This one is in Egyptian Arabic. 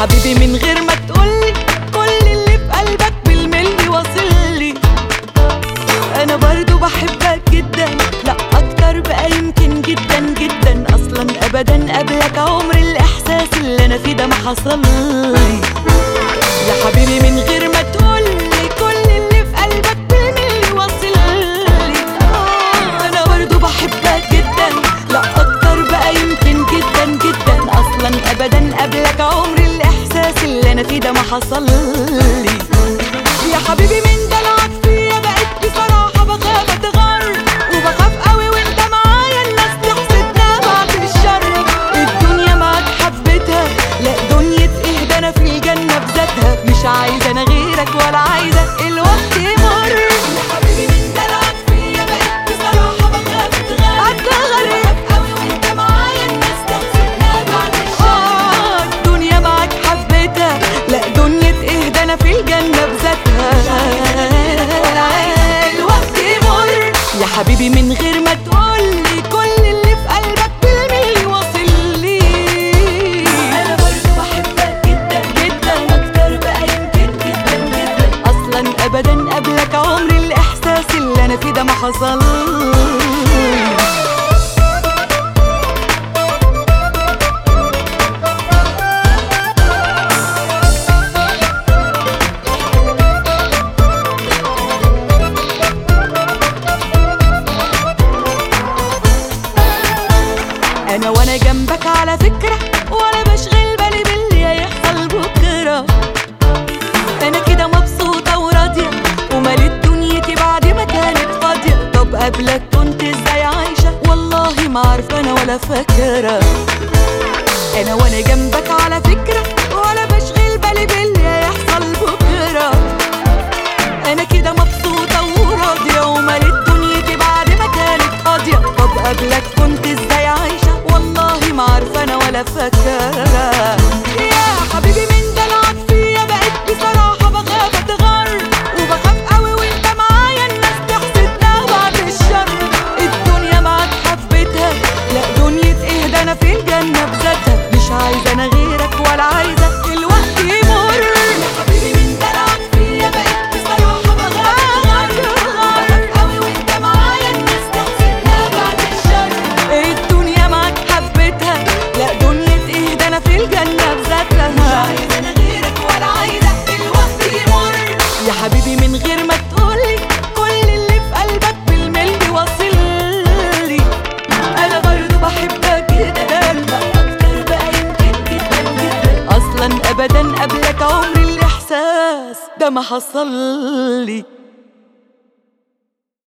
حبيبي من غير ما تقولي كل اللي في قلبك بالملي واصلي انا برضو بحبك جدا لا اكتر بقى يمكن جدا جدا اصلا ابدا قبلك عمر الاحساس اللي انا فيه ده ما حصلي يا حبيبي من غير ما تقولي كل اللي في قلبك بالملي واصلي انا برضو بحبك جدا لا اكتر بقى يمكن جدا جدا اصلا ابدا قبلك عمر الاحساس اللي انا فيه ده ما حصلي يا حبيبي من دلعك فيا بقيت بصراحة بخاف اتغر وبخاف قوي وانت معايا الناس تحسدنا بعد الشر الدنيا معاك حبيتها لا دنيا ايه ده انا في الجنة بذاتها مش عايزة انا غيرك ولا عايزة الوقت يمر يا حبيبي من دلعك فيا بقيت بصراحة بخاف اتغر اتغر قوي وانت معايا الناس تحسدنا بعد الشر الدنيا معاك حبيتها لا دنيا ايه ده انا في الجنة بذاتها الوقت يمر يا حبيبي من غير ما تقولي كل اللي في قلبك بالملي واصل لي انا برضه بحبك جدا جدا اكتر بقى يمكن جدا جدا اصلا ابدا قبلك عمري الاحساس اللي انا فيه ده ما حصل انا وانا جنبك على فكرة ولا بشغل بالي باللي هيحصل بكرة انا كده مبسوطة وراضية ومليت دنيتي بعد ما كانت فاضية طب قبلك كنت ازاي عايشة والله ما عارفة انا ولا فاكرة انا وانا جنبك على فكرة ولا بشغل بالي باللي هيحصل بكرة انا كده مبسوطة وراضية ومليت دنيتي بعد ما كانت فاضية طب قبلك كنت ازاي عايشة والله ما عارفة انا ولا فاكرة يا حبيبي من دلعك فيا بقيت بصراحة بخاف اتغر وبخاف قوي وانت معايا الناس تحسدنا بعد الشر الدنيا معاك حبيتها لا دنيا ايه ده انا في الجنة بذاتها مش عايزة انا غيرك ولا عايزة الوقت يمر يا حبيبي من دلعك فيا بقيت بصراحة بخاف بخاف قوي وانت معايا الناس تحسدنا بعد الشر الدنيا معاك حبيتها لا دنيا ايه ده انا في الجنة بذاتها مش عايزة انا غيرك ولا عايزة الوقت يمر يا حبيبي من غير ما تقولي كل اللي في قلبك بالملي واصل لي انا برضو بحبك جدا لا اكتر بقى يمكن جدا جدا اصلا ابدا قبلك عمري الاحساس ده ما حصل لي